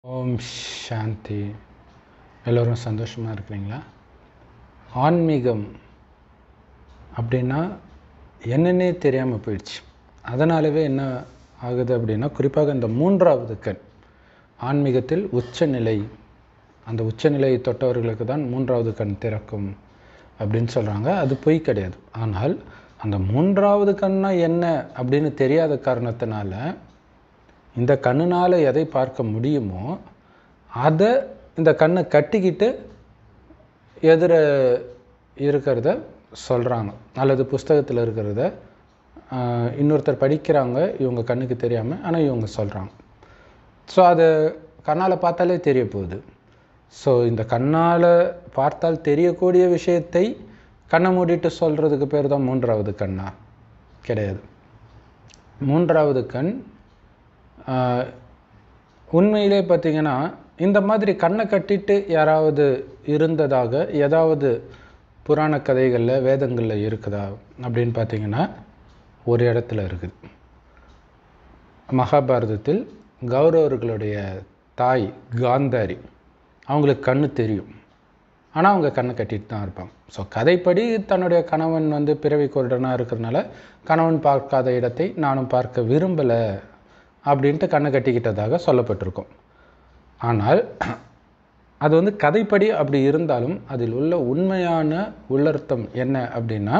ஓம் சாந்தி எல்லோரும் சந்தோஷமாக இருக்கிறீங்களா ஆன்மீகம் அப்படின்னா என்னன்னே தெரியாமல் போயிடுச்சு அதனாலவே என்ன ஆகுது அப்படின்னா குறிப்பாக இந்த மூன்றாவது கண் ஆன்மீகத்தில் உச்சநிலை அந்த உச்சநிலையை தொட்டவர்களுக்கு தான் மூன்றாவது கண் திறக்கும் அப்படின்னு சொல்கிறாங்க அது பொய் கிடையாது ஆனால் அந்த மூன்றாவது கண்ணா என்ன அப்படின்னு தெரியாத காரணத்தினால இந்த கண்ணுனால் எதை பார்க்க முடியுமோ அதை இந்த கண்ணை கட்டிக்கிட்டு எதிர இருக்கிறத சொல்கிறாங்க அல்லது புஸ்தகத்தில் இருக்கிறத ஆஹ், இன்னொருத்தர் படிக்கிறாங்க இவங்க கண்ணுக்கு தெரியாமல் ஆனால் இவங்க சொல்கிறாங்க ஸோ அதை கண்ணால் பார்த்தாலே தெரிய போகுது ஸோ இந்த கண்ணால் பார்த்தால் தெரியக்கூடிய விஷயத்தை கண்ணை மூடிட்டு சொல்கிறதுக்கு பேர் தான் மூன்றாவது கண்ணா கிடையாது மூன்றாவது கண் ஆஹ், உண்மையிலே பார்த்தீங்கன்னா இந்த மாதிரி கண்ணை கட்டிட்டு யாராவது இருந்ததாக ஏதாவது புராண கதைகளில் வேதங்களில் இருக்குதா அப்படின்னு பார்த்தீங்கன்னா ஒரு இடத்துல இருக்குது மகாபாரதத்தில் கௌரவர்களுடைய தாய் காந்தாரி அவங்களுக்கு கண்ணு தெரியும் ஆனால் அவங்க கண்ணை கட்டிட்டு தான் இருப்பாங்க ஸோ கதைப்படி தன்னுடைய கணவன் வந்து பிறவி குருடனாக இருக்கிறதுனால கணவன் பார்க்காத இடத்தை நானும் பார்க்க விரும்பலை அப்படின்ட்டு கண்ணை கட்டிக்கிட்டதாக சொல்லப்பட்டிருக்கும் ஆனால் அது வந்து கதைப்படி அப்படி இருந்தாலும் அதில் உள்ள உண்மையான உள்ளர்த்தம் என்ன அப்படின்னா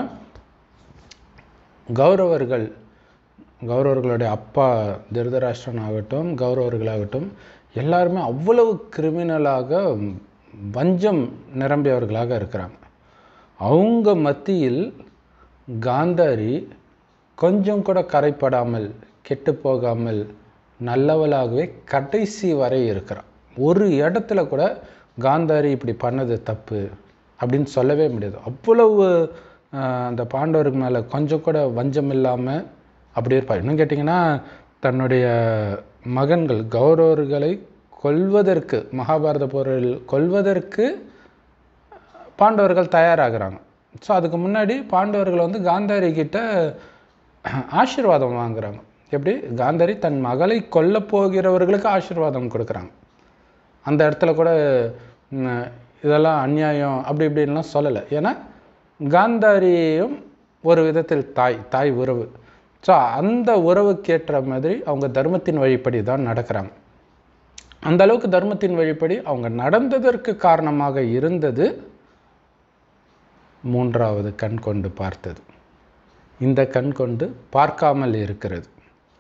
கௌரவர்கள் கௌரவர்களுடைய அப்பா திருதராஷ்டிரன் ஆகட்டும் கௌரவர்களாகட்டும் எல்லாருமே அவ்வளவு கிரிமினலாக வஞ்சம் நிரம்பியவர்களாக இருக்கிறாங்க அவங்க மத்தியில் காந்தாரி கொஞ்சம் கூட கரைப்படாமல் கெட்டு போகாமல் நல்லவளாகவே கடைசி வரை இருக்கிறான் ஒரு இடத்துல கூட காந்தாரி இப்படி பண்ணது தப்பு அப்படின்னு சொல்லவே முடியாது அவ்வளவு ஆஹ், அந்த பாண்டவருக்கு மேலே கொஞ்சம் கூட வஞ்சம் இல்லாமல் அப்படி இருப்பார் இன்னும் கேட்டிங்கன்னா தன்னுடைய மகன்கள் கௌரவர்களை கொல்வதற்கு மகாபாரத போரில் கொல்வதற்கு பாண்டவர்கள் தயாராகிறாங்க ஸோ அதுக்கு முன்னாடி பாண்டவர்கள் வந்து காந்தாரி கிட்ட ஆசீர்வாதம் வாங்குறாங்க எப்படி காந்தாரி தன் மகளை கொல்லப் போகிறவர்களுக்கு ஆசீர்வாதம் கொடுக்குறாங்க அந்த இடத்துல கூட ம், இதெல்லாம் அநியாயம் அப்படி இப்படின்லாம் சொல்லலை ஏன்னா காந்தாரியும் ஒரு விதத்தில் தாய் தாய் உறவு ஸோ அந்த உறவுக்கேற்ற மாதிரி அவங்க தர்மத்தின் வழிப்படி தான் நடக்கிறாங்க அந்த அளவுக்கு தர்மத்தின் வழிப்படி அவங்க நடந்ததற்கு காரணமாக இருந்தது மூன்றாவது கண் கொண்டு பார்த்தது இந்த கண் கொண்டு பார்க்காமல் இருக்கிறது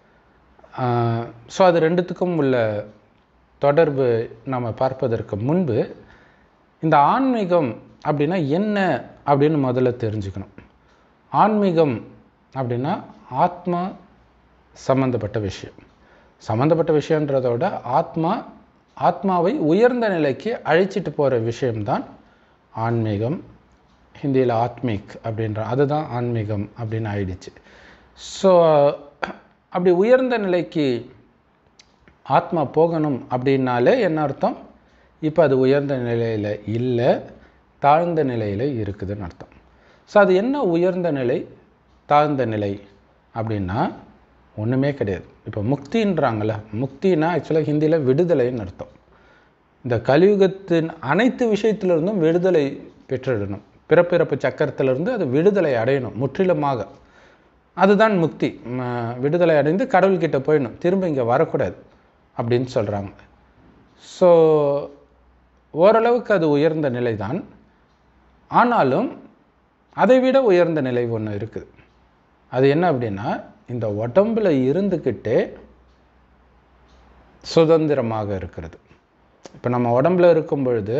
ஸோ அது ரெண்டுத்துக்கும் உள்ள தொடர்பு நம்ம பார்ப்பதற்கு முன்பு இந்த ஆன்மீகம் அப்படின்னா என்ன அப்படின்னு முதல்ல தெரிஞ்சுக்கணும் ஆன்மீகம் அப்படின்னா ஆத்மா சம்பந்தப்பட்ட விஷயம் சம்பந்தப்பட்ட விஷயன்றதை விட ஆத்மா ஆத்மாவை உயர்ந்த நிலைக்கு அழைச்சிட்டு போகிற விஷயம்தான் ஆன்மீகம் ஹிந்தியில் ஆத்மிக் அப்படின்ற அதுதான் ஆன்மீகம் அப்படின்னு ஆயிடுச்சு ஸோ அப்படி உயர்ந்த நிலைக்கு ஆத்மா போகணும் அப்படின்னாலே என்ன அர்த்தம் இப்போ அது உயர்ந்த நிலையில் இல்லை தாழ்ந்த நிலையில் இருக்குதுன்னு அர்த்தம் ஸோ அது என்ன உயர்ந்த நிலை தாழ்ந்த நிலை அப்படின்னா ஒன்றுமே கிடையாது இப்போ முக்தின்றாங்கள்ல முக்தினா ஆக்சுவலாக ஹிந்தியில் விடுதலைன்னு அர்த்தம் இந்த கலியுகத்தின் அனைத்து விஷயத்திலிருந்தும் விடுதலை பெற்றிடணும் பிறப்பிறப்பு சக்கரத்திலிருந்து அது விடுதலை அடையணும் முற்றிலுமாக அதுதான் முக்தி ம, விடுதலை அடைந்து கடவுள்கிட்ட போயிடணும் திரும்ப இங்கே வரக்கூடாது அப்படின்னு சொல்கிறாங்க ஸோ ஓரளவுக்கு அது உயர்ந்த நிலை தான் ஆனாலும் அதை விட உயர்ந்த நிலை ஒன்று இருக்குது அது என்ன அப்படின்னா இந்த உடம்புல இருந்துக்கிட்டே சுதந்திரமாக இருக்கிறது இப்போ நம்ம உடம்புல இருக்கும் பொழுது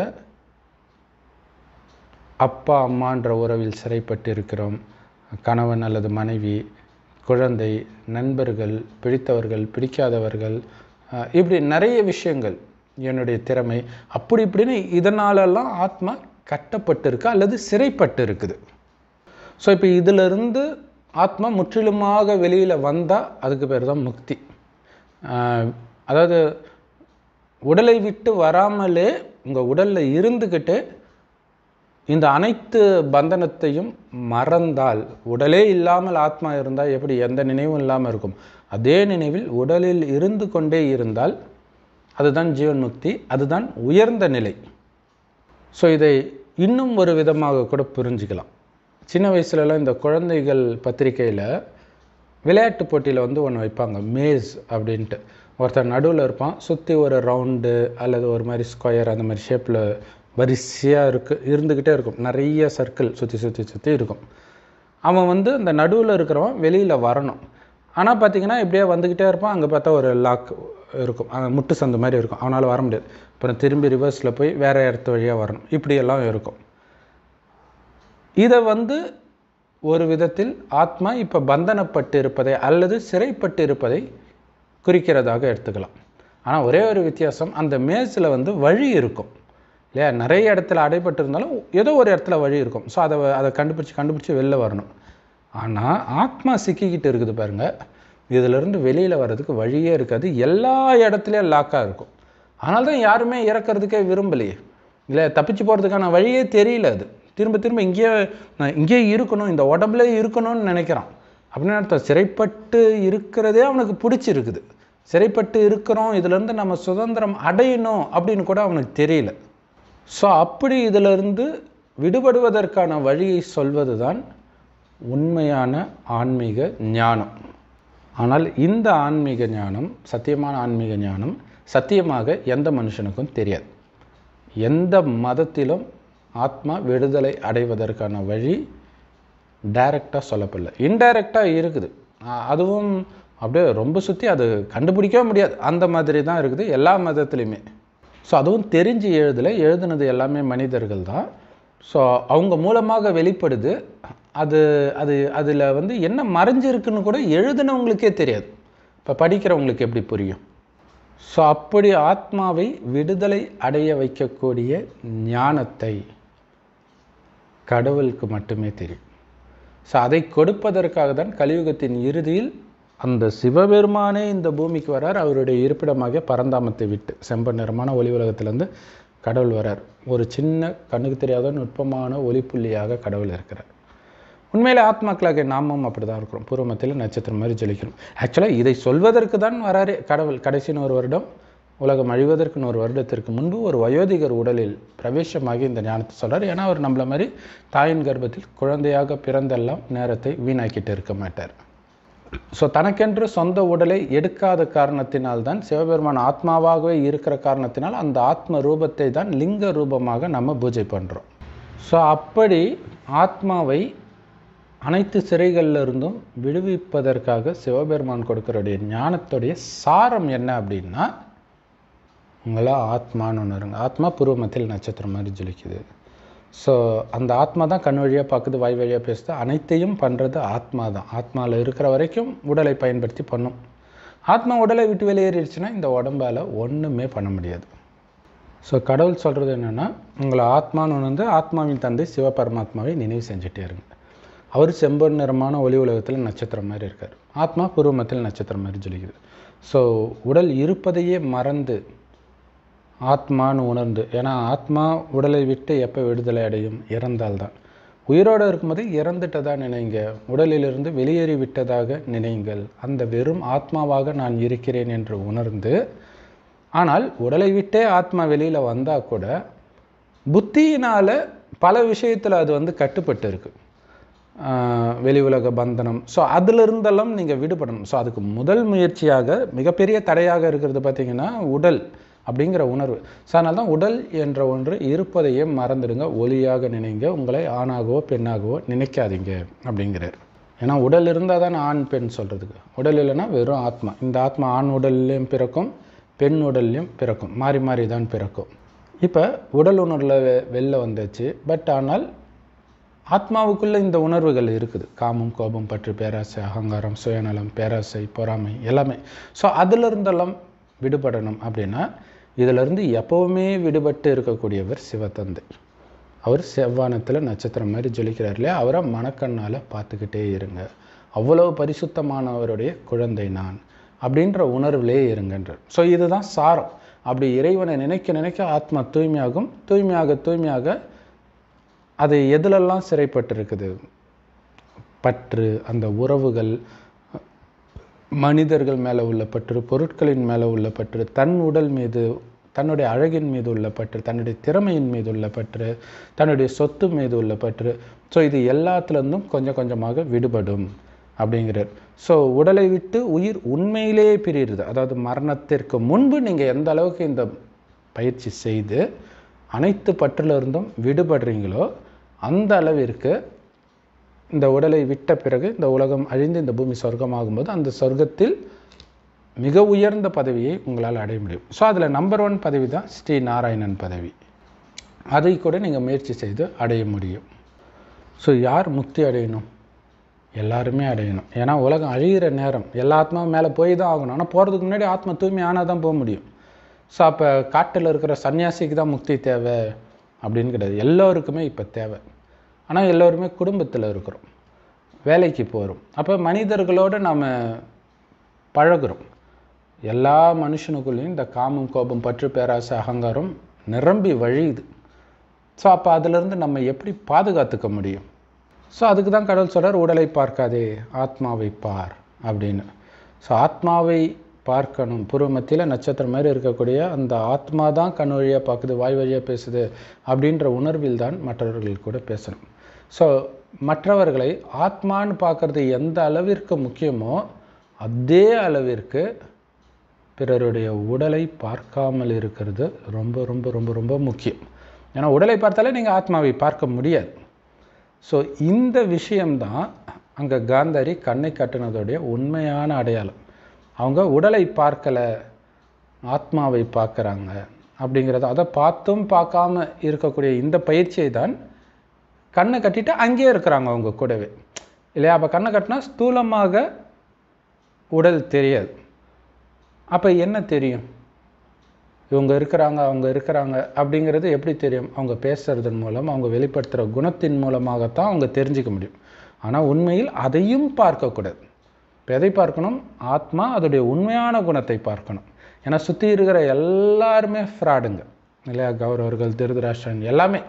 அப்பா அம்மான்ற உறவில் சிறைப்பட்டு இருக்கிறோம் கணவன் அல்லது மனைவி குழந்தை நண்பர்கள் பிடித்தவர்கள் பிடிக்காதவர்கள் அஹ், இப்படி நிறைய விஷயங்கள் என்னுடைய திறமை அப்படி இப்படின்னு இதனாலெல்லாம் ஆத்மா கட்டப்பட்டிருக்கு அல்லது சிறைப்பட்டு இருக்குது ஸோ இப்போ இதிலிருந்து ஆத்மா முற்றிலுமாக வெளியில் வந்தால் அதுக்கு பேர் தான் முக்தி ஆஹ் அதாவது உடலை விட்டு வராமலே உங்கள் உடலில் இருந்துக்கிட்டு இந்த அனைத்து பந்தனத்தையும் மறந்தால் உடலே இல்லாமல் ஆத்மா இருந்தால் எப்படி எந்த நினைவும் இல்லாமல் இருக்கும் அதே நினைவில் உடலில் இருந்து கொண்டே இருந்தால் அதுதான் ஜீவன் முக்தி அதுதான் உயர்ந்த நிலை ஸோ இதை இன்னும் ஒரு விதமாக கூட புரிஞ்சுக்கலாம் சின்ன வயசுலலாம் இந்த குழந்தைகள் பத்திரிக்கையில் விளையாட்டு போட்டியில் வந்து ஒன்று வைப்பாங்க மேஸ் அப்படின்ட்டு ஒருத்தர் நடுவில் இருப்பான் சுற்றி ஒரு ரவுண்டு அல்லது ஒரு மாதிரி ஸ்கொயர் அந்த மாதிரி ஷேப்பில் வரிசையாக இருக்கு இருந்துக்கிட்டே இருக்கும் நிறைய சர்க்கிள் சுற்றி சுற்றி சுற்றி இருக்கும் அவன் வந்து அந்த நடுவில் இருக்கிறவன் வெளியில் வரணும் ஆனால் பார்த்தீங்கன்னா இப்படியே வந்துக்கிட்டே இருப்பான் அங்கே பார்த்தா ஒரு லாக் இருக்கும் அந்த முட்டு சந்து மாதிரி இருக்கும் அவனால் வர முடியாது அப்புறம் திரும்பி ரிவர்ஸில் போய் வேறு இடத்து வழியாக வரணும் இப்படியெல்லாம் இருக்கும் இதை வந்து ஒரு விதத்தில் ஆத்மா இப்போ பந்தனப்பட்டு இருப்பதை அல்லது சிறைப்பட்டு இருப்பதை குறிக்கிறதாக எடுத்துக்கலாம் ஆனால் ஒரே ஒரு வித்தியாசம் அந்த மேஸில் வந்து வழி இருக்கும் இல்லையா நிறைய இடத்துல அடைபட்டு இருந்தாலும் ஏதோ ஒரு இடத்துல வழி இருக்கும் ஸோ அதை அதை கண்டுபிடிச்சி கண்டுபிடிச்சி வெளில வரணும் ஆனால் ஆத்மா சிக்கிக்கிட்டு இருக்குது பாருங்கள் இதிலிருந்து வெளியில் வர்றதுக்கு வழியே இருக்காது எல்லா இடத்துலையும் லாக்காக இருக்கும் அதனால தான் யாருமே இறக்கிறதுக்கே விரும்பலையே இல்லை தப்பிச்சு போகிறதுக்கான வழியே தெரியல அது திரும்ப திரும்ப இங்கேயே நான் இங்கேயே இருக்கணும் இந்த உடம்புல இருக்கணும்னு நினைக்கிறான் அப்படின்னு அர்த்தம் சிறைப்பட்டு இருக்கிறதே அவனுக்கு பிடிச்சிருக்குது சிறைப்பட்டு இருக்கிறோம் இதுலேருந்து நம்ம சுதந்திரம் அடையணும் அப்படின்னு கூட அவனுக்கு தெரியல ஸோ அப்படி இதிலிருந்து விடுபடுவதற்கான வழியை சொல்வது தான் உண்மையான ஆன்மீக ஞானம் ஆனால் இந்த ஆன்மீக ஞானம் சத்தியமான ஆன்மீக ஞானம் சத்தியமாக எந்த மனுஷனுக்கும் தெரியாது எந்த மதத்திலும் ஆத்மா விடுதலை அடைவதற்கான வழி டைரெக்டாக சொல்லப்படல இன்டைரக்டாக இருக்குது ஆஹ் அதுவும் அப்படியே ரொம்ப சுற்றி அது கண்டுபிடிக்கவே முடியாது அந்த மாதிரி தான் இருக்குது எல்லா மதத்துலேயுமே ஸோ அதுவும் தெரிஞ்சு எழுதலை எழுதுனது எல்லாமே மனிதர்கள் தான் ஸோ அவங்க மூலமாக வெளிப்படுது அது அது அதில் வந்து என்ன மறைஞ்சிருக்குன்னு கூட எழுதுனவங்களுக்கே தெரியாது இப்போ படிக்கிறவங்களுக்கு எப்படி புரியும் ஸோ அப்படி ஆத்மாவை விடுதலை அடைய வைக்கக்கூடிய ஞானத்தை கடவுளுக்கு மட்டுமே தெரியும் ஸோ அதை கொடுப்பதற்காக தான் கலியுகத்தின் இறுதியில் அந்த சிவபெருமானே இந்த பூமிக்கு வரார் அவருடைய இருப்பிடமாக பரந்தாமத்தை விட்டு செம்பன் நிறமான ஒளி உலகத்திலேருந்து கடவுள் வரார் ஒரு சின்ன கண்ணுக்கு தெரியாத நுட்பமான ஒளிப்புள்ளியாக கடவுள் இருக்கிறார் உண்மையிலே ஆத்மாக்களாக நாமும் அப்படி தான் இருக்கிறோம் பூர்வமத்தில் நட்சத்திரம் மாதிரி ஜொலிக்கிறோம் ஆக்சுவலாக இதை சொல்வதற்கு தான் வராரே கடவுள் கடைசின்னு ஒரு வருடம் உலகம் அழிவதற்குன்னு ஒரு வருடத்திற்கு முன்பு ஒரு வயோதிகர் உடலில் பிரவேசமாகி இந்த ஞானத்தை சொல்றார் ஏன்னா அவர் நம்மள மாதிரி தாயின் கர்ப்பத்தில் குழந்தையாக பிறந்தெல்லாம் நேரத்தை வீணாக்கிட்டு இருக்க மாட்டார் ஸோ தனக்கென்று சொந்த உடலை எடுக்காத காரணத்தினால் தான் சிவபெருமான் ஆத்மாவாகவே இருக்கிற காரணத்தினால் அந்த ஆத்ம ரூபத்தை தான் லிங்க ரூபமாக நம்ம பூஜை பண்ணுறோம் ஸோ அப்படி ஆத்மாவை அனைத்து சிறைகள்ல இருந்தும் விடுவிப்பதற்காக சிவபெருமான் கொடுக்கறடைய ஞானத்துடைய சாரம் என்ன அப்படின்னா உங்களா ஆத்மான்னு ஒன்று இருங்க ஆத்மா பூர்வமத்தில் நட்சத்திரம் மாதிரி ஜொலிக்குது ஸோ அந்த ஆத்மா தான் கண் வழியாக பார்க்குது வாய் வழியாக பேசுது அனைத்தையும் பண்ணுறது ஆத்மா தான் ஆத்மாவில் இருக்கிற வரைக்கும் உடலை பயன்படுத்தி பண்ணும் ஆத்மா உடலை விட்டு வெளியேறிடுச்சுன்னா இந்த உடம்பால் ஒன்றுமே பண்ண முடியாது ஸோ கடவுள் சொல்கிறது என்னென்னா உங்களை ஆத்மான்னு உணர்ந்து ஆத்மாவின் தந்தை சிவபரமாத்மாவை நினைவு செஞ்சுட்டே இருங்க அவர் செம்பொன் நிறமான ஒளி உலகத்தில் நட்சத்திரம் மாதிரி இருக்கார் ஆத்மா பூர்வமத்தில் நட்சத்திரம் மாதிரி ஜொலிக்குது ஸோ உடல் இருப்பதையே மறந்து ஆத்மான்னு உணர்ந்து ஏன்னா ஆத்மா உடலை விட்டு எப்போ விடுதலை அடையும் இறந்தால்தான் உயிரோடு இருக்கும்போது இறந்துட்டதா நினைங்க உடலிலிருந்து வெளியேறி விட்டதாக நினைங்கள் அந்த வெறும் ஆத்மாவாக நான் இருக்கிறேன் என்று உணர்ந்து ஆனால் உடலை விட்டே ஆத்மா வெளியில் வந்தால் கூட புத்தியினால் பல விஷயத்தில் அது வந்து கட்டுப்பட்டு இருக்கு ஆஹ் வெளி உலக பந்தனம் ஸோ அதிலிருந்தெல்லாம் நீங்கள் விடுபடணும் ஸோ அதுக்கு முதல் முயற்சியாக மிகப்பெரிய தடையாக இருக்கிறது பார்த்தீங்கன்னா உடல் அப்படிங்கிற உணர்வு ஸோ அதனால தான் உடல் என்ற ஒன்று இருப்பதையே மறந்துடுங்க ஒளியாக நினைங்க உங்களை ஆணாகவோ பெண்ணாகவோ நினைக்காதீங்க அப்படிங்கிறார் ஏன்னா உடல் இருந்தால் தான் ஆண் பெண் சொல்கிறதுக்கு உடல் இல்லைன்னா வெறும் ஆத்மா இந்த ஆத்மா ஆண் உடல்லையும் பிறக்கும் பெண் உடல்லையும் பிறக்கும் மாறி மாறி தான் பிறக்கும் இப்போ உடல் உணர்வில் வெ- வெளில வந்துச்சு பட் ஆனால் ஆத்மாவுக்குள்ள இந்த உணர்வுகள் இருக்குது காமம் கோபம் பற்று பேராசை அகங்காரம் சுயநலம் பேராசை பொறாமை எல்லாமே ஸோ அதிலிருந்தெல்லாம் விடுபடணும் அப்படின்னா இதிலிருந்து எப்பவுமே விடுபட்டு இருக்கக்கூடியவர் சிவத்தந்தை அவர் செவ்வானத்தில் நட்சத்திரம் மாதிரி ஜொலிக்கிறார் இல்லையா அவரை மனக்கண்ணால் பார்த்துக்கிட்டே இருங்க அவ்வளவு பரிசுத்தமானவருடைய குழந்தை நான் அப்படின்ற உணர்விலே இருங்கன்றார் ஸோ இதுதான் சாரம் அப்படி இறைவனை நினைக்க நினைக்க ஆத்மா தூய்மையாகும் தூய்மையாக தூய்மையாக அது எதிலெல்லாம் சிறைப்பட்டிருக்குது பற்று அந்த உறவுகள் மனிதர்கள் மேலே உள்ள பற்று பொருட்களின் மேலே உள்ள பற்று தன் உடல் மீது தன்னுடைய அழகின் மீது உள்ள பற்று தன்னுடைய திறமையின் மீது உள்ள பற்று தன்னுடைய சொத்து மீது உள்ள பற்று ஸோ இது எல்லாத்துலேருந்தும் கொஞ்சம் கொஞ்சமாக விடுபடும் அப்படிங்கிறார் ஸோ உடலை விட்டு உயிர் உண்மையிலேயே பிரியுது அதாவது மரணத்திற்கு முன்பு நீங்கள் எந்த அளவுக்கு இந்த பயிற்சி செய்து அனைத்து பற்றிலிருந்தும் விடுபடுறீங்களோ அந்த அளவிற்கு இந்த உடலை விட்ட பிறகு இந்த உலகம் அழிந்து இந்த பூமி சொர்க்கமாகும்போது அந்த சொர்க்கத்தில் மிக உயர்ந்த பதவியை உங்களால் அடைய முடியும் ஸோ அதில் நம்பர் ஒன் பதவி தான் ஸ்ரீ நாராயணன் பதவி அதை கூட நீங்கள் முயற்சி செய்து அடைய முடியும் ஸோ யார் முக்தி அடையணும் எல்லாருமே அடையணும் ஏன்னா உலகம் அழிகிற நேரம் எல்லா ஆத்மாவும் மேலே போய் தான் ஆகணும் ஆனால் போகிறதுக்கு முன்னாடி ஆத்மா தூய்மை ஆனால் தான் போக முடியும் ஸோ அப்போ காட்டில் இருக்கிற சன்னியாசிக்கு தான் முக்தி தேவை அப்படின்னு கிடையாது எல்லோருக்குமே இப்போ தேவை ஆனால் எல்லோருமே குடும்பத்தில் இருக்கிறோம் வேலைக்கு போகிறோம் அப்போ மனிதர்களோடு நாம் பழகுறோம் எல்லா மனுஷனுக்குள்ளேயும் இந்த காமம் கோபம் பற்று பேராசை அகங்காரம் நிரம்பி வழியுது ஸோ அப்போ அதிலிருந்து நம்ம எப்படி பாதுகாத்துக்க முடியும் ஸோ அதுக்கு தான் கடவுள் சொல்கிறார் உடலை பார்க்காதே ஆத்மாவை பார் அப்படின்னு ஸோ ஆத்மாவை பார்க்கணும் பூர்வ மத்தியில் நட்சத்திரம் மாதிரி இருக்கக்கூடிய அந்த ஆத்மா தான் கண் வழியாக பார்க்குது வாய் வழியாக பேசுது அப்படின்ற உணர்வில் தான் மற்றவர்கள் கூட பேசணும் ஸோ மற்றவர்களை ஆத்மான்னு பார்க்குறது எந்த அளவிற்கு முக்கியமோ அதே அளவிற்கு பிறருடைய உடலை பார்க்காமல் இருக்கிறது ரொம்ப ரொம்ப ரொம்ப ரொம்ப முக்கியம் ஏன்னா உடலை பார்த்தாலே நீங்கள் ஆத்மாவை பார்க்க முடியாது ஸோ இந்த விஷயம்தான் அங்கே காந்தாரி கண்ணை கட்டுனதோடைய உண்மையான அடையாளம் அவங்க உடலை பார்க்கலை ஆத்மாவை பார்க்குறாங்க அப்படிங்கிறத அதை பார்த்தும் பார்க்காம இருக்கக்கூடிய இந்த பயிற்சியை தான் கண்ணை கட்டிட்டு அங்கேயே இருக்கிறாங்க அவங்க கூடவே இல்லையா அப்போ கண்ணை கட்டினா ஸ்தூலமாக உடல் தெரியாது அப்போ என்ன தெரியும் இவங்க இருக்கிறாங்க அவங்க இருக்கிறாங்க அப்படிங்கிறது எப்படி தெரியும் அவங்க பேசுறதன் மூலம் அவங்க வெளிப்படுத்துகிற குணத்தின் மூலமாகத்தான் அவங்க தெரிஞ்சிக்க முடியும் ஆனால் உண்மையில் அதையும் பார்க்கக்கூடாது இப்போ எதை பார்க்கணும் ஆத்மா அதோடைய உண்மையான குணத்தை பார்க்கணும் ஏன்னா சுற்றி இருக்கிற எல்லாருமே ஃப்ராடுங்க இல்லையா கௌரவர்கள் திருதராஷ்டிரன் எல்லாமே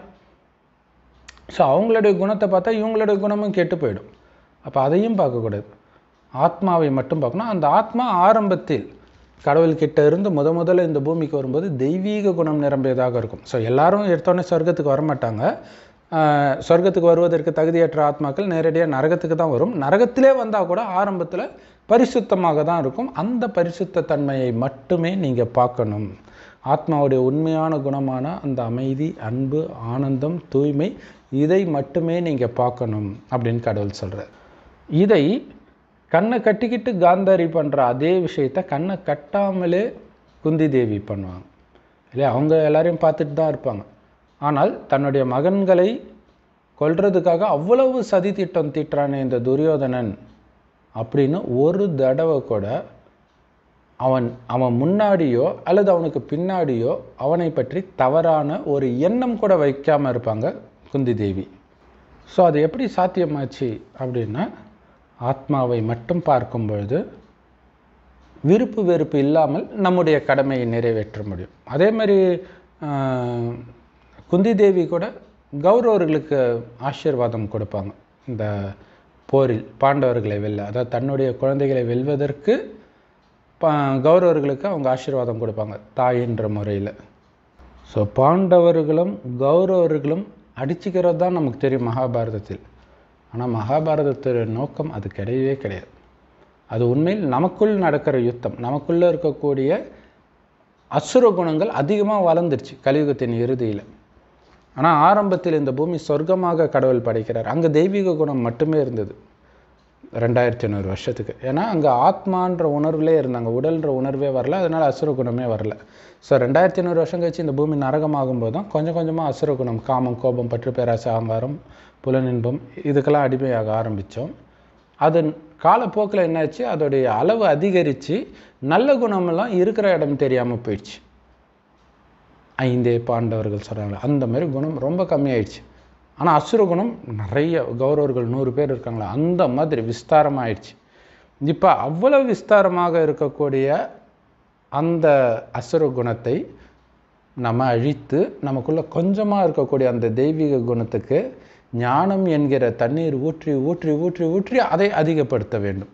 ஸோ அவங்களுடைய குணத்தை பார்த்தா இவங்களுடைய குணமும் கெட்டு போயிடும் அப்போ அதையும் பார்க்கக்கூடாது ஆத்மாவை மட்டும் பார்க்கணும் அந்த ஆத்மா ஆரம்பத்தில் கடவுள்கிட்ட இருந்து முத முதல்ல இந்த பூமிக்கு வரும்போது தெய்வீக குணம் நிரம்பியதாக இருக்கும் ஸோ எல்லாரும் எடுத்தோடனே சொர்க்கத்துக்கு வரமாட்டாங்க ஆஹ் சொர்க்கத்துக்கு வருவதற்கு தகுதியற்ற ஆத்மாக்கள் நேரடியாக நரகத்துக்கு தான் வரும் நரகத்திலே வந்தால் கூட ஆரம்பத்தில் பரிசுத்தமாக தான் இருக்கும் அந்த பரிசுத்த தன்மையை மட்டுமே நீங்கள் பார்க்கணும் ஆத்மாவுடைய உண்மையான குணமான அந்த அமைதி அன்பு ஆனந்தம் தூய்மை இதை மட்டுமே நீங்கள் பார்க்கணும் அப்படின்னு கடவுள் சொல்கிறார் இதை கண்ணை கட்டிக்கிட்டு காந்தாரி பண்ணுற அதே விஷயத்த கண்ணை கட்டாமலே குந்தி தேவி பண்ணுவாங்க இல்லையா அவங்க எல்லாரையும் பார்த்துட்டு தான் இருப்பாங்க ஆனால் தன்னுடைய மகன்களை கொல்றதுக்காக அவ்வளவு சதி திட்டம் தீட்டுறானே இந்த துரியோதனன் அப்படின்னு ஒரு தடவை கூட அவன் அவன் முன்னாடியோ அல்லது அவனுக்கு பின்னாடியோ அவனை பற்றி தவறான ஒரு எண்ணம் கூட வைக்காமல் இருப்பாங்க குந்தி தேவி ஸோ அது எப்படி சாத்தியமாச்சு அப்படின்னா ஆத்மாவை மட்டும் பார்க்கும் பொழுது விருப்பு வெறுப்பு இல்லாமல் நம்முடைய கடமையை நிறைவேற்ற முடியும் அதே மாதிரி ஆஹ், குந்தி தேவி கூட கௌரவர்களுக்கு ஆசீர்வாதம் கொடுப்பாங்க இந்த போரில் பாண்டவர்களை வெல்ல அதாவது தன்னுடைய குழந்தைகளை வெல்வதற்கு பா கௌரவர்களுக்கு அவங்க ஆசீர்வாதம் கொடுப்பாங்க தாயின்ற முறையில் ஸோ பாண்டவர்களும் கௌரவர்களும் அடிச்சுக்கிறது தான் நமக்கு தெரியும் மகாபாரதத்தில் ஆனால் மகாபாரதத்தோட நோக்கம் அது கிடையவே கிடையாது அது உண்மையில் நமக்குள் நடக்கிற யுத்தம் நமக்குள்ளே இருக்கக்கூடிய அசுர குணங்கள் அதிகமாக வளர்ந்துருச்சு கலியுகத்தின் இறுதியில் ஆனால் ஆரம்பத்தில் இந்த பூமி சொர்க்கமாக கடவுள் படைக்கிறார் அங்கே தெய்வீக குணம் மட்டுமே இருந்தது ரெண்டாயிரத்தி ஐநூறு வருஷத்துக்கு ஏன்னா அங்கே ஆத்மான்ற உணர்வுலே இருந்தாங்க உடல்ன்ற உணர்வே வரல அதனால் அசுர குணமே வரல ஸோ ரெண்டாயிரத்தி ஐநூறு வருஷம் கழிச்சு இந்த பூமி நரகமாகும் போது தான் கொஞ்சம் கொஞ்சமாக அசுர குணம் காமம் கோபம் பற்று பேராசை அகங்காரம் புலனின்பம் இதுக்கெல்லாம் அடிமையாக ஆரம்பித்தோம் அது காலப்போக்கில் என்னாச்சு அதோடைய அளவு அதிகரித்து நல்ல குணமெல்லாம் இருக்கிற இடம் தெரியாமல் போயிடுச்சு ஐந்தே பாண்டவர்கள் சொல்கிறாங்க அந்த மாதிரி குணம் ரொம்ப கம்மியாயிடுச்சு ஆனால் அசுர குணம் நிறைய கௌரவர்கள் நூறு பேர் இருக்காங்களா அந்த மாதிரி விஸ்தாரமாயிடுச்சு இப்போ அவ்வளவு விஸ்தாரமாக இருக்கக்கூடிய அந்த அசுர குணத்தை நம்ம அழித்து நமக்குள்ள கொஞ்சமாக இருக்கக்கூடிய அந்த தெய்வீக குணத்துக்கு ஞானம் என்கிற தண்ணீர் ஊற்றி ஊற்றி ஊற்றி ஊற்றி அதை அதிகப்படுத்த வேண்டும்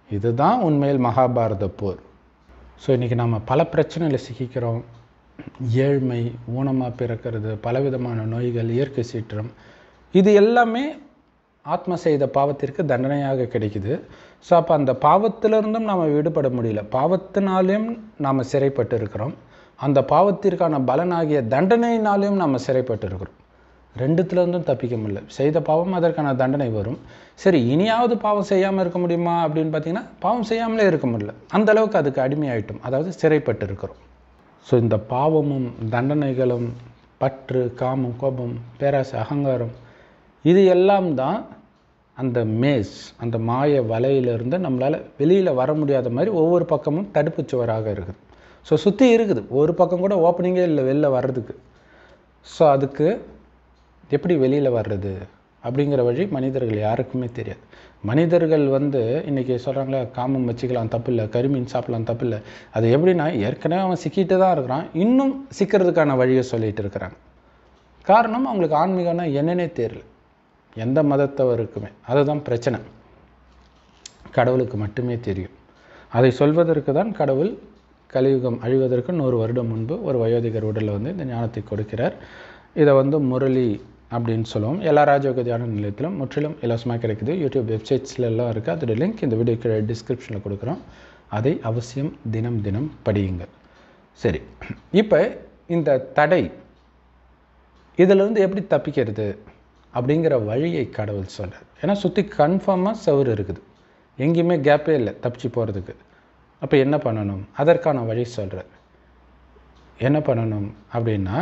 இதுதான் உண்மையில் மகாபாரத போர் ஸோ இன்றைக்கி நம்ம பல பிரச்சனையில் சிக்கிக்கிறோம் ஏழ்மை ஊனமாக பிறக்கிறது பலவிதமான நோய்கள் இயற்கை சீற்றம் இது எல்லாமே ஆத்ம செய்த பாவத்திற்கு தண்டனையாக கிடைக்குது ஸோ அப்போ அந்த பாவத்திலிருந்தும் நாம் விடுபட முடியல பாவத்தினாலேயும் நாம் சிறைப்பட்டு இருக்கிறோம் அந்த பாவத்திற்கான பலனாகிய தண்டனையினாலேயும் நாம் சிறைப்பட்டு இருக்கிறோம் ரெண்டுத்துலேருந்தும் தப்பிக்க முடியல செய்த பாவம் அதற்கான தண்டனை வரும் சரி இனியாவது பாவம் செய்யாமல் இருக்க முடியுமா அப்படின்னு பார்த்தீங்கன்னா பாவம் செய்யாமலே இருக்க முடியல அந்த அளவுக்கு அதுக்கு அடிமையாயிட்டும் அதாவது சிறைப்பட்டு இருக்கிறோம் ஸோ இந்த பாவமும் தண்டனைகளும் பற்று காமம் கோபம் பேராசை அகங்காரம் இது எல்லாம் தான் அந்த மேஸ் அந்த மாய வலையிலிருந்து நம்மளால் வெளியில் வர முடியாத மாதிரி ஒவ்வொரு பக்கமும் தடுப்பு சுவராக இருக்குது ஸோ சுற்றி இருக்குது ஒரு பக்கம் கூட ஓப்பனிங்கே இல்லை வெளில வர்றதுக்கு ஸோ அதுக்கு எப்படி வெளியில் வர்றது அப்படிங்கிற வழி மனிதர்கள் யாருக்குமே தெரியாது மனிதர்கள் வந்து இன்றைக்கி சொல்கிறாங்களே காமம் வச்சுக்கலாம் தப்பு இல்லை கருமீன் சாப்பிடலாம் தப்பு இல்லை அது எப்படின்னா ஏற்கனவே அவன் சிக்கிட்டு தான் இருக்கிறான் இன்னும் சிக்கிறதுக்கான வழியை சொல்லிட்டு இருக்கிறாங்க காரணம் அவங்களுக்கு ஆன்மீகம்னா என்னன்னே தெரியல எந்த மதத்தவருக்குமே அதுதான் பிரச்சனை கடவுளுக்கு மட்டுமே தெரியும் அதை சொல்வதற்கு தான் கடவுள் கலியுகம் அழிவதற்கு நூறு வருடம் முன்பு ஒரு வயோதிகர் உடலில் வந்து இந்த ஞானத்தை கொடுக்கிறார் இதை வந்து முரளி அப்படின்னு சொல்லுவோம் எல்லா ராஜயோக தியான நிலையத்திலும் முற்றிலும் இலவசமாக கிடைக்குது யூடியூப் வெப்சைட்ஸ்ல எல்லாம் இருக்குது அதோட லிங்க் இந்த வீடியோ கீழே டிஸ்கிரிப்ஷனில் கொடுக்குறோம் அதை அவசியம் தினம் தினம் படியுங்கள் சரி இப்போ இந்த தடை இதிலிருந்து எப்படி தப்பிக்கிறது அப்படிங்கிற வழியை கடவுள் சொல்கிறார் ஏன்னா சுற்றி கன்ஃபார்மாக சவுறு இருக்குது எங்கேயுமே கேப்பே இல்லை தப்பிச்சு போகிறதுக்கு அப்போ என்ன பண்ணணும் அதற்கான வழி சொல்கிறார் என்ன பண்ணணும் அப்படின்னா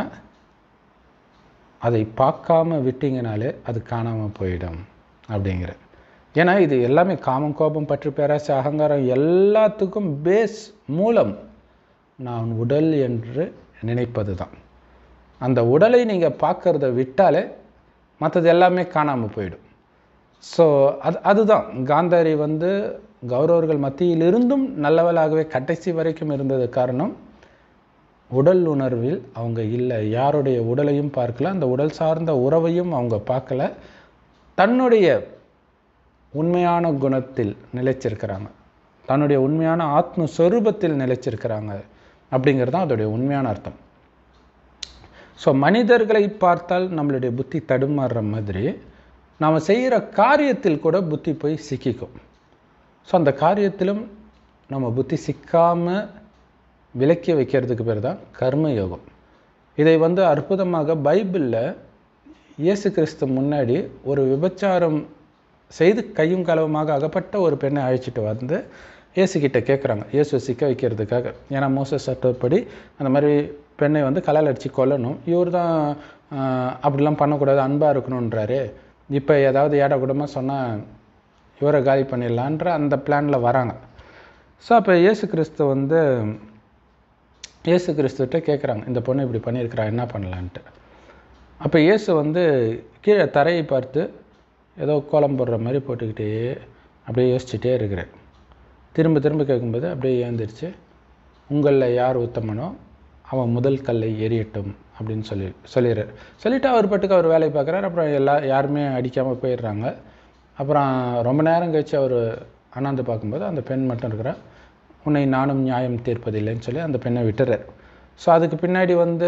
அதை பார்க்காம விட்டீங்கனாலே அது காணாமல் போயிடும் அப்படிங்கிற ஏன்னா இது எல்லாமே காமம் கோபம் பற்று பேராசை அகங்காரம் எல்லாத்துக்கும் பேஸ் மூலம் நான் உடல் என்று நினைப்பது தான் அந்த உடலை நீங்கள் பார்க்கறத விட்டாலே மற்றது எல்லாமே காணாமல் போயிடும் ஸோ அது அதுதான் காந்தாரி வந்து கௌரவர்கள் மத்தியில் இருந்தும் நல்லவளாகவே கடைசி வரைக்கும் இருந்தது காரணம் உடல் உணர்வில் அவங்க இல்லை யாருடைய உடலையும் பார்க்கல அந்த உடல் சார்ந்த உறவையும் அவங்க பார்க்கல தன்னுடைய உண்மையான குணத்தில் நிலைச்சிருக்கிறாங்க தன்னுடைய உண்மையான ஆத்ம சொரூபத்தில் நிலைச்சிருக்கிறாங்க அப்படிங்கிறது தான் அதோடைய உண்மையான அர்த்தம் ஸோ மனிதர்களை பார்த்தால் நம்மளுடைய புத்தி தடுமாறுற மாதிரி நாம் செய்கிற காரியத்தில் கூட புத்தி போய் சிக்கிக்கும் ஸோ அந்த காரியத்திலும் நம்ம புத்தி சிக்காமல் விலக்கி வைக்கிறதுக்கு பேர் தான் கர்ம யோகம் இதை வந்து அற்புதமாக பைபிளில் இயேசு கிறிஸ்து முன்னாடி ஒரு விபச்சாரம் செய்து கையும் களவுமாக அகப்பட்ட ஒரு பெண்ணை அழைச்சிட்டு வந்து இயேசு கிட்ட கேட்குறாங்க இயேசு சிக்க வைக்கிறதுக்காக ஏன்னா மோச சட்டப்படி அந்த மாதிரி பெண்ணை வந்து கலால் அடித்து கொல்லணும் இவர் தான் அப்படிலாம் பண்ணக்கூடாது அன்பாக இருக்கணுன்றாரு இப்போ ஏதாவது ஏட கூடமாக சொன்னால் இவரை காலி பண்ணிடலான்ற அந்த பிளானில் வராங்க ஸோ அப்போ இயேசு கிறிஸ்து வந்து இயேசு கிறிஸ்துகிட்ட கேட்குறாங்க இந்த பொண்ணு இப்படி பண்ணியிருக்கிறா என்ன பண்ணலான்ட்டு அப்போ இயேசு வந்து கீழே தரையை பார்த்து ஏதோ கோலம் போடுற மாதிரி போட்டுக்கிட்டே அப்படியே யோசிச்சுட்டே இருக்கிறேன் திரும்ப திரும்ப கேட்கும்போது அப்படியே ஏந்திரிச்சு உங்களில் யார் உத்தமனோ அவன் முதல் கல்லை எரியட்டும் அப்படின்னு சொல்லி சொல்லிடுறார் சொல்லிவிட்டு அவர் பாட்டுக்கு அவர் வேலையை பார்க்குறாரு அப்புறம் எல்லா யாருமே அடிக்காமல் போயிடுறாங்க அப்புறம் ரொம்ப நேரம் கழித்து அவர் அண்ணாந்து பார்க்கும்போது அந்த பெண் மட்டும் இருக்கிறா உன்னை நானும் நியாயம் தீர்ப்பதில்லைன்னு சொல்லி அந்த பெண்ணை விட்டுறார் ஸோ அதுக்கு பின்னாடி வந்து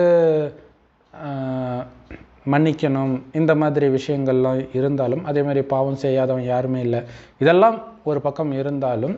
மன்னிக்கணும் இந்த மாதிரி விஷயங்கள்லாம் இருந்தாலும் அதே மாதிரி பாவம் செய்யாதவன் யாருமே இல்லை இதெல்லாம் ஒரு பக்கம் இருந்தாலும்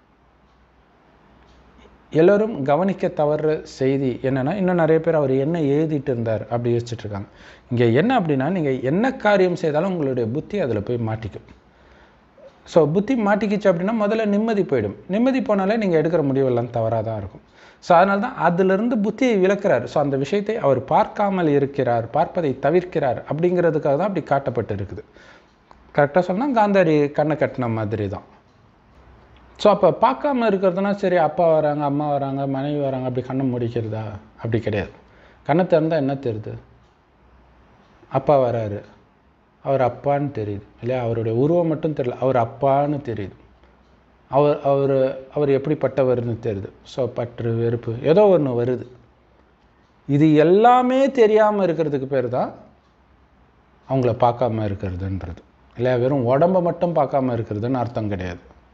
எல்லோரும் கவனிக்க தவறு செய்தி என்னென்னா இன்னும் நிறைய பேர் அவர் என்ன எழுதிட்டு இருந்தார் அப்படி யோசிச்சுட்டு இருக்காங்க இங்கே என்ன அப்படின்னா நீங்கள் என்ன காரியம் செய்தாலும் உங்களுடைய புத்தி அதில் போய் மாட்டிக்கும் ஸோ புத்தி மாட்டிக்கிச்சு அப்படின்னா முதல்ல நிம்மதி போயிடும் நிம்மதி போனாலே நீங்கள் எடுக்கிற முடிவெல்லாம் தவறாக தான் இருக்கும் ஸோ அதனால தான் அதிலிருந்து புத்தியை விளக்குறார் ஸோ அந்த விஷயத்தை அவர் பார்க்காமல் இருக்கிறார் பார்ப்பதை தவிர்க்கிறார் அப்படிங்கிறதுக்காக தான் அப்படி காட்டப்பட்டு இருக்குது கரெக்டாக சொன்னால் காந்தாரி கண்ணை கட்டின மாதிரி தான் ஸோ அப்போ பார்க்காம இருக்கிறதுனா சரி அப்பா வராங்க அம்மா வராங்க மனைவி வராங்க அப்படி கண்ணை முடிக்கிறதா அப்படி கிடையாது கண்ணை திறந்தால் என்ன தெரியுது அப்பா வராரு அவர் அப்பான்னு தெரியுது இல்லையா அவருடைய உருவம் மட்டும் தெரியல அவர் அப்பான்னு தெரியுது அவர் அவர் அவர் எப்படிப்பட்டவர்னு தெரியுது ஸோ பற்று வெறுப்பு ஏதோ ஒன்று வருது இது எல்லாமே தெரியாமல் இருக்கிறதுக்கு பேர் தான் அவங்கள பார்க்காம இருக்கிறதுன்றது இல்லையா வெறும் உடம்பை மட்டும் பார்க்காம இருக்கிறதுன்னு அர்த்தம் கிடையாது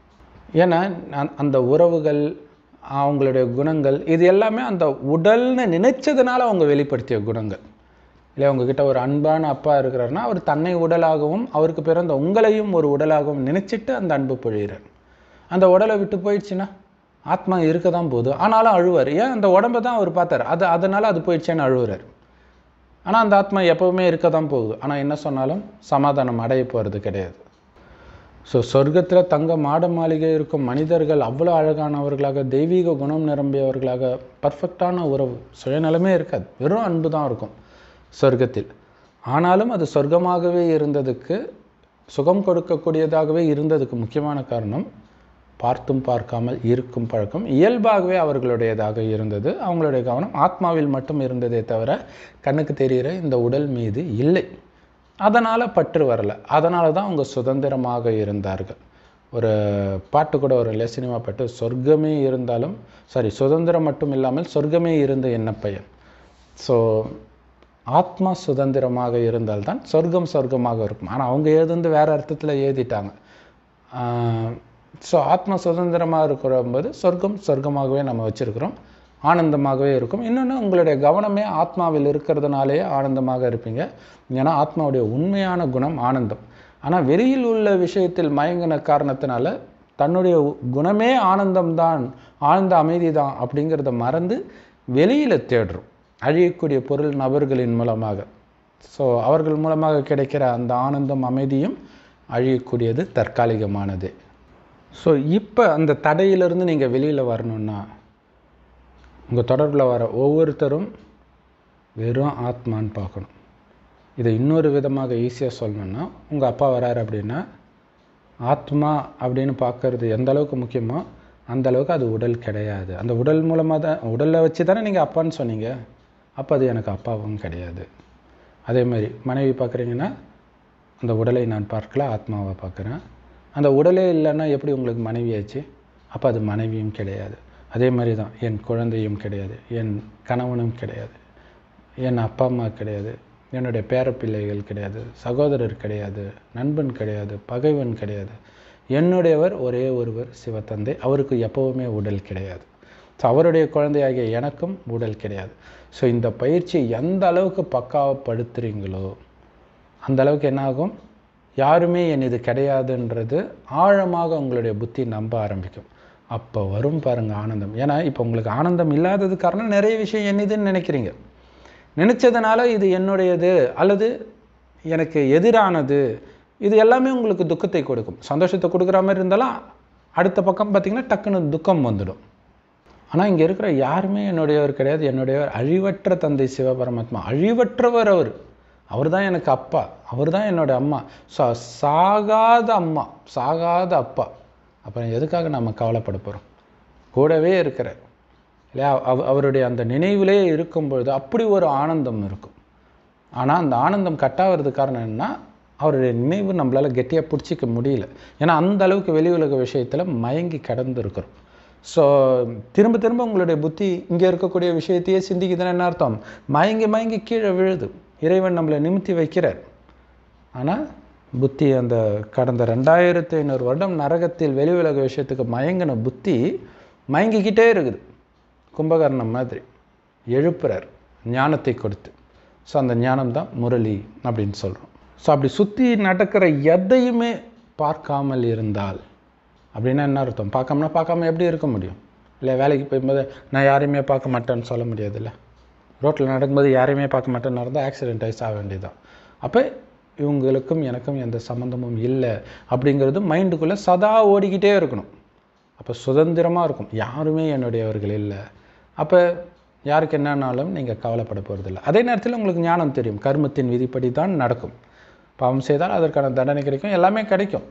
ஏன்னா நான் அந்த உறவுகள் அவங்களுடைய குணங்கள் இது எல்லாமே அந்த உடல்னு நினைச்சதுனால அவங்க வெளிப்படுத்திய குணங்கள் இல்லை உங்ககிட்ட ஒரு அன்பான அப்பா இருக்கிறாருன்னா அவர் தன்னை உடலாகவும் அவருக்கு பிறந்த உங்களையும் ஒரு உடலாகவும் நினைச்சிட்டு அந்த அன்பு பொழிகிறார் அந்த உடலை விட்டு போயிடுச்சுன்னா ஆத்மா இருக்க தான் போகுது ஆனாலும் அழுவார் ஏன் அந்த உடம்பை தான் அவர் பார்த்தார் அது அதனால் அது போயிடுச்சேன்னு அழுவுறார் ஆனால் அந்த ஆத்மா எப்பவுமே இருக்க தான் போகுது ஆனால் என்ன சொன்னாலும் சமாதானம் அடைய போகிறது கிடையாது ஸோ சொர்க்கத்தில் தங்க மாட மாளிகை இருக்கும் மனிதர்கள் அவ்வளோ அழகானவர்களாக தெய்வீக குணம் நிரம்பியவர்களாக பர்ஃபெக்டான உறவு சுயநலமே இருக்காது வெறும் அன்பு தான் இருக்கும் சொர்க்கத்தில் ஆனாலும் அது சொர்க்கமாகவே இருந்ததுக்கு சுகம் கொடுக்கக்கூடியதாகவே இருந்ததுக்கு முக்கியமான காரணம் பார்த்தும் பார்க்காமல் இருக்கும் பழக்கம் இயல்பாகவே அவர்களுடையதாக இருந்தது அவங்களுடைய கவனம் ஆத்மாவில் மட்டும் இருந்ததே தவிர கண்ணுக்கு தெரிகிற இந்த உடல் மீது இல்லை அதனால் பற்று வரல அதனால தான் அவங்க சுதந்திரமாக இருந்தார்கள் ஒரு பாட்டு கூட ஒரு இல்லை சினிமா பாட்டு சொர்க்கமே இருந்தாலும் சாரி சுதந்திரம் மட்டும் இல்லாமல் சொர்க்கமே இருந்த என்ன பயன் ஸோ ஆத்மா சுதந்திரமாக இருந்தால்தான் சொர்க்கம் சொர்க்கமாக இருக்கும் ஆனால் அவங்க எழுதுந்து வேறு அர்த்தத்தில் எழுதிட்டாங்க ஸோ ஆத்மா சுதந்திரமாக இருக்கிற போது சொர்க்கம் சொர்க்கமாகவே நம்ம வச்சுருக்கிறோம் ஆனந்தமாகவே இருக்கும் இன்னொன்று உங்களுடைய கவனமே ஆத்மாவில் இருக்கிறதுனாலேயே ஆனந்தமாக இருப்பீங்க ஏன்னா ஆத்மாவுடைய உண்மையான குணம் ஆனந்தம் ஆனால் வெளியில் உள்ள விஷயத்தில் மயங்கின காரணத்தினால தன்னுடைய குணமே ஆனந்தம்தான் ஆழ்ந்த அமைதி தான் அப்படிங்கிறத மறந்து வெளியில் தேடுறோம் அழியக்கூடிய பொருள் நபர்களின் மூலமாக ஸோ அவர்கள் மூலமாக கிடைக்கிற அந்த ஆனந்தம் அமைதியும் அழியக்கூடியது தற்காலிகமானது ஸோ இப்போ அந்த தடையிலிருந்து நீங்கள் வெளியில் வரணுன்னா உங்கள் தொடர்பில் வர ஒவ்வொருத்தரும் வெறும் ஆத்மான்னு பார்க்கணும் இதை இன்னொரு விதமாக ஈஸியாக சொல்லணுன்னா உங்கள் அப்பா வராரு அப்படின்னா ஆத்மா அப்படின்னு பார்க்கறது எந்த அளவுக்கு முக்கியமோ அந்த அளவுக்கு அது உடல் கிடையாது அந்த உடல் மூலமாக தான் உடலை வச்சு தானே நீங்கள் அப்பான்னு சொன்னீங்க அப்போ அது எனக்கு அப்பாவும் கிடையாது அதே மாதிரி மனைவி பார்க்குறீங்கன்னா அந்த உடலை நான் பார்க்கல ஆத்மாவை பார்க்குறேன் அந்த உடலே இல்லைன்னா எப்படி உங்களுக்கு மனைவி ஆச்சு அப்போ அது மனைவியும் கிடையாது அதே மாதிரி தான் என் குழந்தையும் கிடையாது என் கணவனும் கிடையாது என் அப்பா அம்மா கிடையாது என்னுடைய பேரப்பிள்ளைகள் கிடையாது சகோதரர் கிடையாது நண்பன் கிடையாது பகைவன் கிடையாது என்னுடையவர் ஒரே ஒருவர் சிவத்தந்தை அவருக்கு எப்போவுமே உடல் கிடையாது ஸோ அவருடைய குழந்தையாகிய எனக்கும் உடல் கிடையாது ஸோ இந்த பயிற்சியை எந்த அளவுக்கு பக்காவப்படுத்துகிறீங்களோ அந்த அளவுக்கு என்னாகும் யாருமே என் இது கிடையாதுன்றது ஆழமாக உங்களுடைய புத்தி நம்ப ஆரம்பிக்கும் அப்போ வரும் பாருங்கள் ஆனந்தம் ஏன்னா இப்போ உங்களுக்கு ஆனந்தம் இல்லாதது காரணம் நிறைய விஷயம் என்னதுன்னு நினைக்கிறீங்க நினச்சதுனால இது என்னுடையது அல்லது எனக்கு எதிரானது இது எல்லாமே உங்களுக்கு துக்கத்தை கொடுக்கும் சந்தோஷத்தை கொடுக்குற மாதிரி இருந்தாலும் அடுத்த பக்கம் பார்த்திங்கன்னா டக்குன்னு துக்கம் வந்துடும் ஆனால் இங்கே இருக்கிற யாருமே என்னுடையவர் கிடையாது என்னுடையவர் அழிவற்ற தந்தை சிவபரமாத்மா அழிவற்றவர் அவர் அவர் தான் எனக்கு அப்பா அவர் தான் என்னோடய அம்மா ஸோ சாகாத அம்மா சாகாத அப்பா அப்புறம் எதுக்காக நம்ம கவலைப்பட போகிறோம் கூடவே இருக்கிறார் இல்லையா அவ அவருடைய அந்த நினைவிலே இருக்கும் பொழுது அப்படி ஒரு ஆனந்தம் இருக்கும் ஆனால் அந்த ஆனந்தம் கட்டாகிறது காரணம் என்னன்னா அவருடைய நினைவு நம்மளால் கெட்டியாக பிடிச்சிக்க முடியல ஏன்னா அந்த அளவுக்கு வெளி உலக விஷயத்தில் மயங்கி கடந்து இருக்கிறோம் ஸோ திரும்ப திரும்ப உங்களுடைய புத்தி இங்கே இருக்கக்கூடிய விஷயத்தையே சிந்திக்குதுன்னு என்ன அர்த்தம் மயங்கி மயங்கி கீழே விழுது இறைவன் நம்மளை நிமித்தி வைக்கிறார் ஆனால் புத்தி அந்த கடந்த ரெண்டாயிரத்தி ஐநூறு வருடம் நரகத்தில் வெளி உலக விஷயத்துக்கு மயங்கின புத்தி மயங்கிக்கிட்டே இருக்குது கும்பகர்ணம் மாதிரி எழுப்புறார் ஞானத்தை கொடுத்து ஸோ அந்த ஞானம் தான் முரளி அப்படின்னு சொல்கிறோம் ஸோ அப்படி சுற்றி நடக்கிற எதையுமே பார்க்காமல் இருந்தால் அப்படின்னா என்ன அர்த்தம் பார்க்காமனா பார்க்காம எப்படி இருக்க முடியும் இல்லை வேலைக்கு போகும்போது நான் யாரையுமே பார்க்க மாட்டேன்னு சொல்ல முடியாதுல்ல ரோட்டில் நடக்கும்போது யாரையுமே பார்க்க மாட்டேன்னு இருந்தால் ஆக்சிடென்ட் ஆகி ஆக வேண்டியதுதான் அப்போ இவங்களுக்கும் எனக்கும் எந்த சம்மந்தமும் இல்லை அப்படிங்கிறது மைண்டுக்குள்ளே சதா ஓடிக்கிட்டே இருக்கணும் அப்போ சுதந்திரமாக இருக்கும் யாருமே என்னுடையவர்கள் இல்லை அப்போ யாருக்கு என்னன்னாலும் நீங்கள் கவலைப்பட போகிறதில்ல அதே நேரத்தில் உங்களுக்கு ஞானம் தெரியும் கர்மத்தின் விதிப்படி தான் நடக்கும் பாவம் செய்தால் அதற்கான தண்டனை கிடைக்கும் எல்லாமே கிடைக்கும்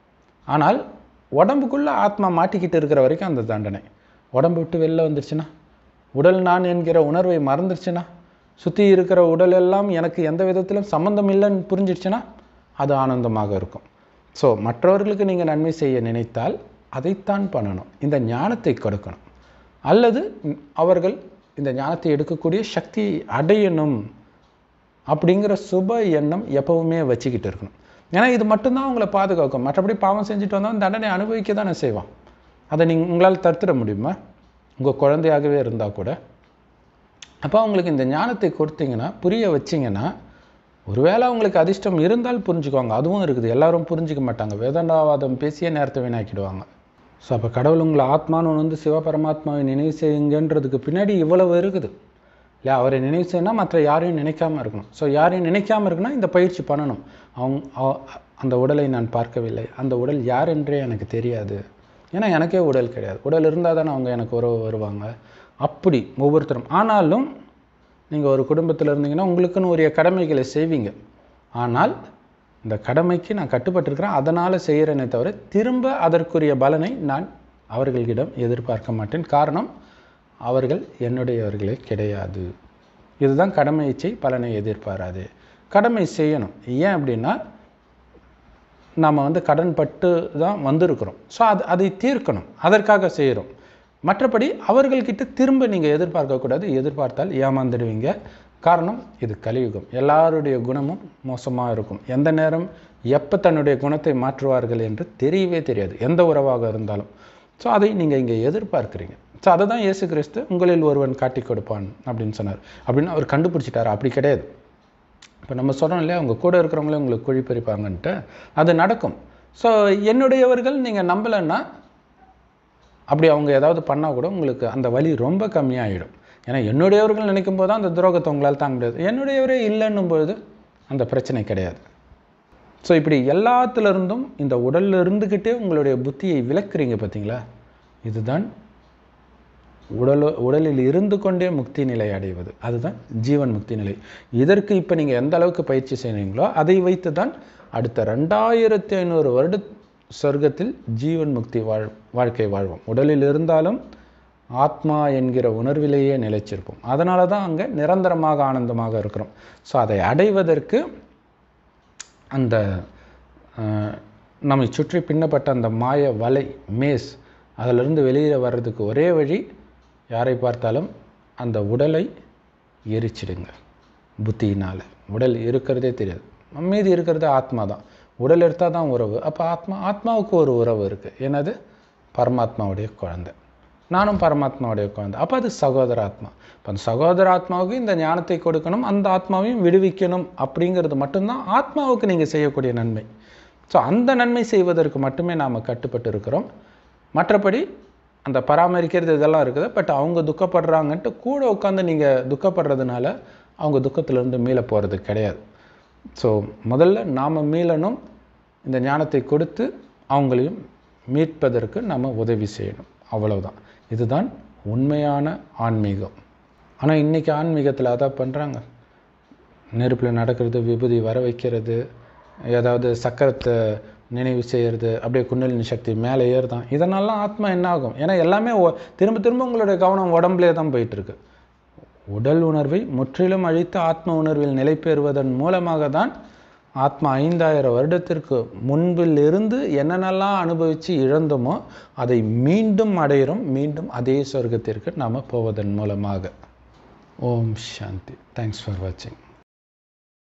ஆனால் உடம்புக்குள்ளே ஆத்மா மாட்டிக்கிட்டு இருக்கிற வரைக்கும் அந்த தண்டனை உடம்பு விட்டு வெளில வந்துருச்சுன்னா உடல் நான் என்கிற உணர்வை மறந்துருச்சுன்னா சுற்றி இருக்கிற உடல் எல்லாம் எனக்கு எந்த விதத்திலும் சம்மந்தம் இல்லைன்னு புரிஞ்சிடுச்சுன்னா அது ஆனந்தமாக இருக்கும் ஸோ மற்றவர்களுக்கு நீங்கள் நன்மை செய்ய நினைத்தால் அதைத்தான் பண்ணணும் இந்த ஞானத்தை கொடுக்கணும் அல்லது அவர்கள் இந்த ஞானத்தை எடுக்கக்கூடிய சக்தியை அடையணும் அப்படிங்கிற சுப எண்ணம் எப்பவுமே வச்சுக்கிட்டு இருக்கணும் ஏன்னா இது மட்டும்தான் அவங்கள பாதுகாக்கும் மற்றபடி பாவம் செஞ்சுட்டு வந்தால் தண்டனை அனுபவிக்க தானே செய்வான் அதை நீங்கள் உங்களால் தடுத்துட முடியுமா உங்கள் குழந்தையாகவே இருந்தால் கூட அப்போ அவங்களுக்கு இந்த ஞானத்தை கொடுத்தீங்கன்னா புரிய வச்சிங்கன்னா ஒருவேளை அவங்களுக்கு அதிர்ஷ்டம் இருந்தால் புரிஞ்சுக்குவாங்க அதுவும் இருக்குது எல்லாரும் புரிஞ்சிக்க மாட்டாங்க வேதண்டாவாதம் பேசியே நேரத்தை வீணாக்கிடுவாங்க ஸோ அப்போ கடவுள் உங்களை ஆத்மான்னு வந்து சிவபரமாத்மாவை நினைவு செய்யுங்கன்றதுக்கு பின்னாடி இவ்வளவு இருக்குது இல்லையா அவரை நினைவு செய்யணும் மற்ற யாரையும் நினைக்காம இருக்கணும் ஸோ யாரையும் நினைக்காம இருக்குன்னா இந்த பயிற்சி பண்ணணும் அவங்க அவ- அந்த உடலை நான் பார்க்கவில்லை அந்த உடல் யார் என்றே எனக்கு தெரியாது ஏன்னா எனக்கே உடல் கிடையாது உடல் இருந்தால் தானே அவங்க எனக்கு உறவு வருவாங்க அப்படி ஒவ்வொருத்தரும் ஆனாலும் நீங்கள் ஒரு குடும்பத்தில் இருந்தீங்கன்னா உங்களுக்குன்னு உரிய கடமைகளை செய்வீங்க ஆனால் இந்த கடமைக்கு நான் கட்டுப்பட்டிருக்கிறேன் அதனால் செய்கிறேனே தவிர திரும்ப அதற்குரிய பலனை நான் அவர்களிடம் எதிர்பார்க்க மாட்டேன் காரணம் அவர்கள் என்னுடையவர்களே கிடையாது இதுதான் கடமை இச்சை பலனை எதிர்பாராது கடமை செய்யணும் ஏன் அப்படின்னா நாம் வந்து கடன்பட்டு தான் வந்திருக்கிறோம் ஸோ அது அதை தீர்க்கணும் அதற்காக செய்கிறோம் மற்றபடி அவர்கள்கிட்ட திரும்ப நீங்கள் எதிர்பார்க்கக்கூடாது எதிர்பார்த்தால் ஏமாந்துடுவீங்க காரணம் இது கலியுகம் எல்லாருடைய குணமும் மோசமாக இருக்கும் எந்த நேரம் எப்போ தன்னுடைய குணத்தை மாற்றுவார்கள் என்று தெரியவே தெரியாது எந்த உறவாக இருந்தாலும் ஸோ அதை நீங்கள் இங்கே எதிர்பார்க்குறீங்க ஸோ அதை தான் இயேசு கிறிஸ்து உங்களில் ஒருவன் காட்டி கொடுப்பான் அப்படின்னு சொன்னார் அப்படின்னு அவர் கண்டுபிடிச்சிட்டாரு அப்படி கிடையாது இப்போ நம்ம சொல்கிறோம் இல்லையா அவங்க கூட இருக்கிறவங்களே உங்களுக்கு குழி பறிப்பாங்கன்ட்டு அது நடக்கும் ஸோ என்னுடையவர்கள் நீங்கள் நம்பலைன்னா அப்படி அவங்க ஏதாவது பண்ணால் கூட உங்களுக்கு அந்த வலி ரொம்ப கம்மியாகிடும் ஏன்னா என்னுடையவர்கள் நினைக்கும் போது தான் அந்த துரோகத்தை உங்களால் தாங்க முடியாது என்னுடையவரே இல்லைன்னும் பொழுது அந்த பிரச்சனை கிடையாது ஸோ இப்படி எல்லாத்துல இருந்தும் இந்த உடல்ல இருந்துக்கிட்டே உங்களுடைய புத்தியை விலக்குறீங்க பார்த்தீங்களா இதுதான் உடல் உடலில் இருந்து கொண்டே முக்தி நிலை அடைவது அதுதான் ஜீவன் முக்தி நிலை இதற்கு இப்போ நீங்கள் எந்த அளவுக்கு பயிற்சி செய்கிறீங்களோ அதை வைத்து தான் அடுத்த ரெண்டாயிரத்தி ஐநூறு வருட சொர்க்கத்தில் ஜீவன் முக்தி வாழ் வாழ்க்கை வாழ்வோம் உடலில் இருந்தாலும் ஆத்மா என்கிற உணர்விலேயே நிலைச்சிருப்போம் அதனால தான் அங்கே நிரந்தரமாக ஆனந்தமாக இருக்கிறோம் ஸோ அதை அடைவதற்கு அந்த அஹ், நம்மை சுற்றி பின்னப்பட்ட அந்த மாய வலை மேஸ் அதிலிருந்து வெளியே வர்றதுக்கு ஒரே வழி யாரை பார்த்தாலும் அந்த உடலை எரிச்சிடுங்க புத்தியினால் உடல் இருக்கிறதே தெரியாது மீதி இருக்கிறது ஆத்மா தான் உடல் எடுத்தால் தான் உறவு அப்போ ஆத்மா ஆத்மாவுக்கு ஒரு உறவு இருக்குது என்னது பரமாத்மாவுடைய குழந்தை நானும் பரமாத்மாவுடைய குழந்தை அப்போ அது சகோதர ஆத்மா இப்போ அந்த சகோதர ஆத்மாவுக்கு இந்த ஞானத்தை கொடுக்கணும் அந்த ஆத்மாவையும் விடுவிக்கணும் அப்படிங்கிறது மட்டும்தான் ஆத்மாவுக்கு நீங்கள் செய்யக்கூடிய நன்மை ஸோ அந்த நன்மை செய்வதற்கு மட்டுமே நாம் கட்டுப்பட்டு இருக்கிறோம் மற்றபடி அந்த பராமரிக்கிறது இதெல்லாம் இருக்குது பட் அவங்க துக்கப்படுறாங்கன்ட்டு கூட உட்காந்து நீங்கள் துக்கப்படுறதுனால அவங்க துக்கத்திலிருந்து மீள போகிறது கிடையாது ஸோ முதல்ல நாம் மீளணும் இந்த ஞானத்தை கொடுத்து அவங்களையும் மீட்பதற்கு நம்ம உதவி செய்யணும் அவ்வளவுதான் இதுதான் உண்மையான ஆன்மீகம் ஆனால் இன்றைக்கி ஆன்மீகத்தில் அதான் பண்ணுறாங்க நெருப்பில் நடக்கிறது விபூதி வர வைக்கிறது ஏதாவது சக்கரத்தை நினைவு செய்கிறது அப்படியே குண்டலினி சக்தி மேலே ஏறுதான் இதனாலாம் ஆத்மா என்ன ஆகும் ஏன்னா எல்லாமே ஒ- திரும்ப திரும்ப உங்களுடைய கவனம் உடம்புலே தான் போயிட்டு இருக்கு உடல் உணர்வை முற்றிலும் அழித்து ஆத்ம உணர்வில் நிலை பெறுவதன் மூலமாக தான் ஆத்மா ஐந்தாயிரம் வருடத்திற்கு முன்பில் இருந்து என்னென்னலாம் அனுபவித்து இழந்தோமோ அதை மீண்டும் அடையிறோம் மீண்டும் அதே சொர்க்கத்திற்கு நாம் போவதன் மூலமாக ஓம் சாந்தி தேங்க்ஸ் ஃபார் வாட்சிங்